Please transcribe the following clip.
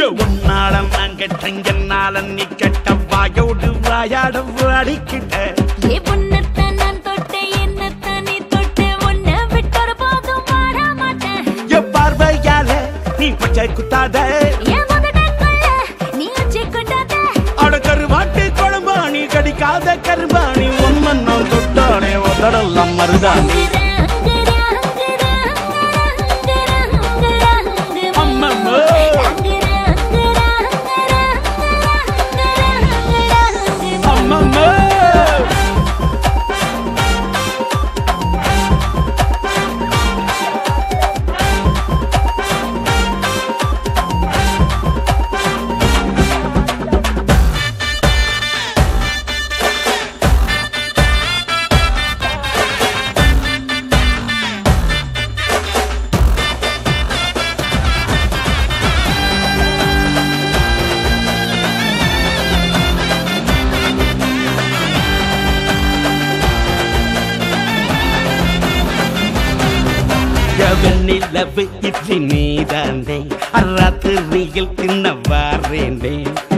உன்னால நான் கெட்டேன் என்னால நீ கெட்ட வாயோடு வாயாட வாடிக்கிட்ட ஏ உன்னைத்தான் நான் தொட்டேன், என்னைத்தான் நீ தொட்ட, உன்னை விட்டொரு போதும் வாழ மாட்டேன். என் பார்வையால நீ பச்சை குத்தாத என் உதடுக்குள்ள நீ உச்சி கொண்டாத. அட கருவாட்டு குழம்பாணி கடிக்காத கரும்பாணி உண்மை நான் தொட்டானே உதடெல்லாம் மருதாணி அங்குற, அங்குற, அங்குற, அங்குற, அங்குற, அங்குற, அம்மம்மோ. அங்குற, அங்குற, அங்குற, அங்குற, அங்குற, அங்குற. அம்மம்மா வெண்ணிலவு இட்லி நீதாண்டே அராத்திரியில் தின்ன வாரேண்டே